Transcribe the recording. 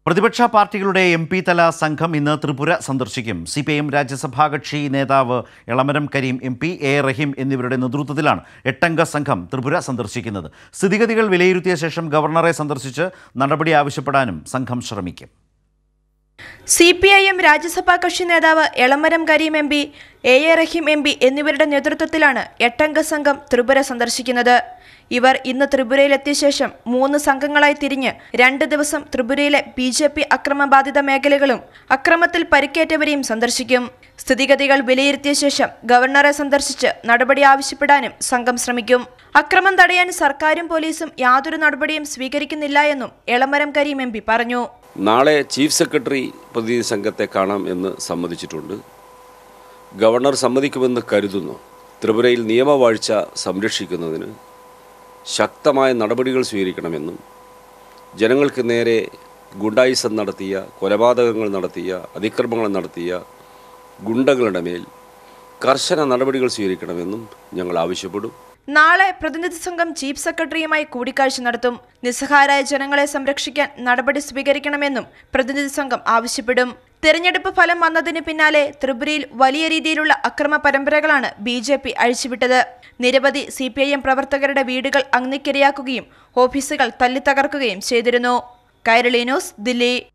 പ്രതിപക്ഷ പാർട്ടികളുടെ M P തല സംഘം ഇന്ന് ത്രിപുര സന്ദർശിക്കും സി പി എം രാജ്യസഭാ കക്ഷി നേതാവ് Elamaram Kareem M P A Rahim എന്നിവരുടെ നേതൃത്വത്തിലാണ് എട്ടംഗ സംഘം ത്രിപുര സന്ദർശിക്കുന്നത് സ്ഥിതിഗതികൾ വിലയിരുത്തിയ ശേഷം ഗവർണറെ സന്ദർശിച്ച് നടപടി ആവശ്യപ്പെടാനും സംഘം ശ്രമിക്കും C P I M Rajya Sabha കക്ഷി നേതാവ് Elamaram Kareem M P A A Rahim M P എന്നിവരുടെ നേതൃത്വത്തിലാണ് എട്ടംഗ സംഘം ത്രിപുര സന്ദർശിക്കുന്നത് ഇവർ ഇന്ന് ത്രിപുരയിലെത്തിയ ശേഷം മൂന്ന് സംഘങ്ങളായി തിരിഞ്ഞ് രണ്ട് ദിവസം ത്രിപുരയിലെ ബി ജെ പി അക്രമബാധിത മേഖലകളും അക്രമത്തിൽ പരിക്കേറ്റവരെയും സന്ദർശിക്കും സ്ഥിതിഗതികൾ വിലയിരുത്തിയ ശേഷം ഗവർണറെ സന്ദർശിച്ച് നടപടി ആവശ്യപ്പെടാനും സംഘം ശ്രമിക്കും അക്രമം തടയാൻ സർക്കാരും പോലീസും യാതൊരു നടപടിയും സ്വീകരിക്കുന്നില്ല എന്നും എളമരം കരീം എം പി പറഞ്ഞു നാളെ ചീഫ് സെക്രട്ടറി പ്രതിനിധി സംഘത്തെ കാണാം എന്ന് സമ്മതിച്ചിട്ടുണ്ട് ഗവർണർ സമ്മതിക്കുമെന്ന് കരുതുന്നു ത്രിപുരയിൽ നിയമവാഴ്ച സംരക്ഷിക്കുന്നതിന് ശക്തമായ നടപടികൾ സ്വീകരിക്കണമെന്നും ജനങ്ങൾക്ക് നേരെ ഗുണ്ടായിസം നടത്തിയ കൊലപാതകങ്ങൾ നടത്തിയ അതിക്രമങ്ങൾ നടത്തിയ ഗുണ്ടകളുടെ മേൽ കർശന നടപടികൾ സ്വീകരിക്കണമെന്നും ഞങ്ങൾ ആവശ്യപ്പെടും നാളെ പ്രതിനിധി സംഘം ചീഫ് സെക്രട്ടറിയുമായി കൂടിക്കാഴ്ച നടത്തും നിസ്സഹായരായ ജനങ്ങളെ സംരക്ഷിക്കാൻ നടപടി സ്വീകരിക്കണമെന്നും പ്രതിനിധി സംഘം ആവശ്യപ്പെടും തെരഞ്ഞെടുപ്പ് ഫലം വന്നതിന് പിന്നാലെ ത്രിപുരയിൽ വലിയ രീതിയിലുള്ള അക്രമ പരമ്പരകളാണ് ബി ജെ പി അഴിച്ചുവിട്ടത് നിരവധി സി പി ഐ എം പ്രവർത്തകരുടെ വീടുകൾ അഗ്നിക്കിരയാക്കുകയും ഓഫീസുകൾ തല്ലിത്തകർക്കുകയും ചെയ്തിരുന്നു കൈരളി ന്യൂസ് ദില്ലി